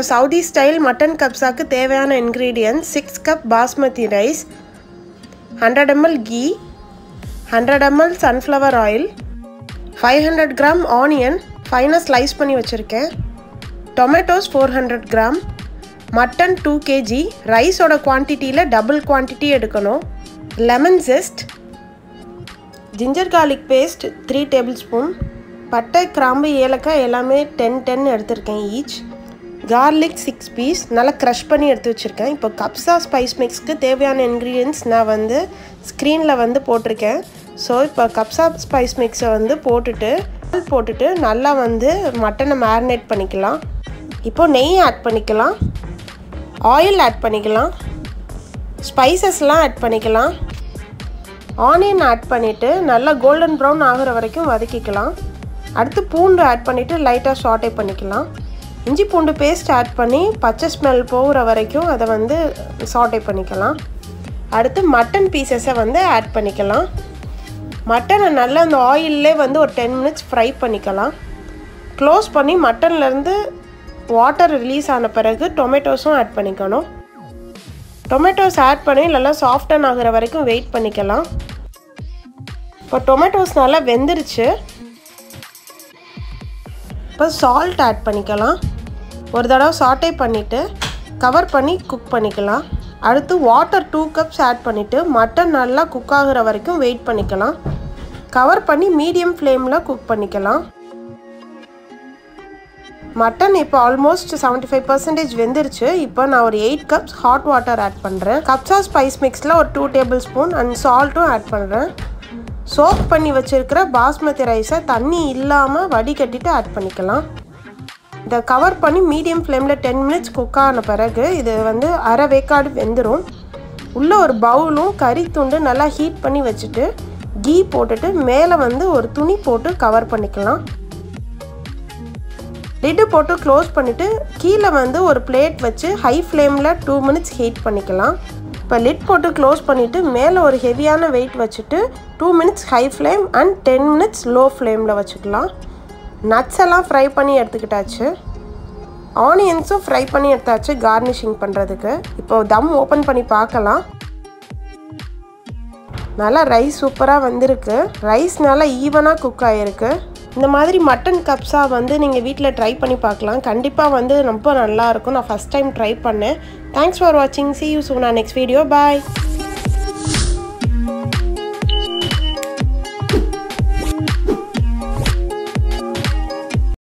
Saudi style mutton கப்ஸாக்கு தேவையான ingredient six cup basmati rice hundred ML ghee hundred ML sunflower oil five hundred gram onion ஃபைனாக slice பண்ணி வச்சுருக்கேன் tomatoes four hundred gram mutton two KG ரைஸோட குவான்டிட்டியில் double quantity எடுக்கணும் lemon zest ginger garlic paste three tablespoon பட்டை கிராம்பு ஏலக்காய் எல்லாமே டென் டென் எடுத்திருக்கேன் ஈச் கார்லிக் சிக்ஸ் பீஸ் நல்லா க்ரஷ் பண்ணி எடுத்து வச்சுருக்கேன் இப்போ கப்ஸா ஸ்பைஸ் மிக்ஸ்க்கு தேவையான இன்க்ரீடியன்ஸ் நான் வந்து ஸ்க்ரீனில் வந்து போட்டிருக்கேன் ஸோ இப்போ கப்ஸா ஸ்பைஸ் மிக்ஸை வந்து போட்டுட்டு போட்டுட்டு நல்லா வந்து மட்டனை மேரினேட் பண்ணிக்கலாம் இப்போ நெய் ஆட் பண்ணிக்கலாம் ஆயில் ஆட் பண்ணிக்கலாம் ஸ்பைசஸ்லாம் ஆட் பண்ணிக்கலாம் ஆனியன் ஆட் பண்ணிவிட்டு நல்லா கோல்டன் ப்ரௌன் ஆகிற வரைக்கும் வதக்கிக்கலாம் அடுத்து பூண்டு ஆட் பண்ணிவிட்டு லைட்டாக ஷார்ட்டே பண்ணிக்கலாம் இஞ்சி பூண்டு பேஸ்ட் ஆட் பண்ணி பச்சை ஸ்மெல் போகிற வரைக்கும் அதை வந்து சாட்டே பண்ணிக்கலாம் அடுத்து மட்டன் பீசஸை வந்து ஆட் பண்ணிக்கலாம் மட்டனை நல்லா அந்த ஆயிலே வந்து ஒரு டென் மினிட்ஸ் ஃப்ரை பண்ணிக்கலாம் க்ளோஸ் பண்ணி மட்டன்லேருந்து வாட்டர் ரிலீஸ் ஆன பிறகு டொமேட்டோஸும் ஆட் பண்ணிக்கணும் டொமேட்டோஸ் ஆட் பண்ணி நல்லா சாஃப்டன் ஆகிற வரைக்கும் வெயிட் பண்ணிக்கலாம் இப்போ டொமேட்டோஸ் நல்லா வெந்துருச்சு இப்போ சால்ட் ஆட் பண்ணிக்கலாம் ஒரு தடவை சாட்டே பண்ணிவிட்டு கவர் பண்ணி குக் பண்ணிக்கலாம் அடுத்து வாட்டர் டூ கப்ஸ் ஆட் பண்ணிவிட்டு மட்டன் நல்லா குக் ஆகிற வரைக்கும் வெயிட் பண்ணிக்கலாம் கவர் பண்ணி மீடியம் ஃப்ளேமில் குக் பண்ணிக்கலாம் மட்டன் இப்போ ஆல்மோஸ்ட் செவன்ட்டி ஃபைவ் பர்சன்டேஜ் வெந்துருச்சு இப்போ நான் ஒரு eight cups hot water add பண்ணுறேன் கப்ஸா ஸ்பைஸ் மிக்ஸில் ஒரு டூ டேபிள் ஸ்பூன் அண்ட் சால்ட்டும் ஆட் பண்ணுறேன் சோப் பண்ணி வச்சுருக்கிற பாஸ்மதி ரைஸை தண்ணி இல்லாமல் வடிகட்டிட்டு ஆட் பண்ணிக்கலாம் இதை கவர் பண்ணி மீடியம் ஃப்ளேமில் டென் மினிட்ஸ் குக் ஆன பிறகு இது வந்து அரை வேக்காடு வெந்துடும் உள்ளே ஒரு பவுலும் கறி துண்டு நல்லா ஹீட் பண்ணி வச்சுட்டு கீ போட்டுட்டு மேலே வந்து ஒரு துணி போட்டு கவர் பண்ணிக்கலாம் லிட்டு போட்டு க்ளோஸ் பண்ணிவிட்டு கீழே வந்து ஒரு பிளேட் வச்சு ஹை ஃப்ளேமில் டூ மினிட்ஸ் ஹீட் பண்ணிக்கலாம் இப்போ லிட் போட்டு க்ளோஸ் பண்ணிவிட்டு மேலே ஒரு ஹெவியான வெயிட் வச்சுட்டு two minutes high flame and ten minutes low ஃப்ளேமில் வச்சுக்கலாம் நட்ஸ் எல்லாம் ஃப்ரை பண்ணி எடுத்துக்கிட்டாச்சு ஆனியன்ஸும் ஃப்ரை பண்ணி எடுத்தாச்சு கார்னிஷிங் பண்ணுறதுக்கு இப்போ தம் ஓப்பன் பண்ணி பார்க்கலாம் நல்லா ரைஸ் சூப்பராக வந்திருக்கு ரைஸ் நல்லா ஈவனாக குக் ஆகிருக்கு இந்த மாதிரி மட்டன் கப்ஸா வந்து நீங்கள் வீட்டில் ட்ரை பண்ணி பார்க்கலாம் கண்டிப்பாக வந்து ரொம்ப நல்லாயிருக்கும் நான் ஃபஸ்ட் டைம் ட்ரை பண்ணேன் தேங்க்ஸ் ஃபார் வாட்சிங் see you soon next video bye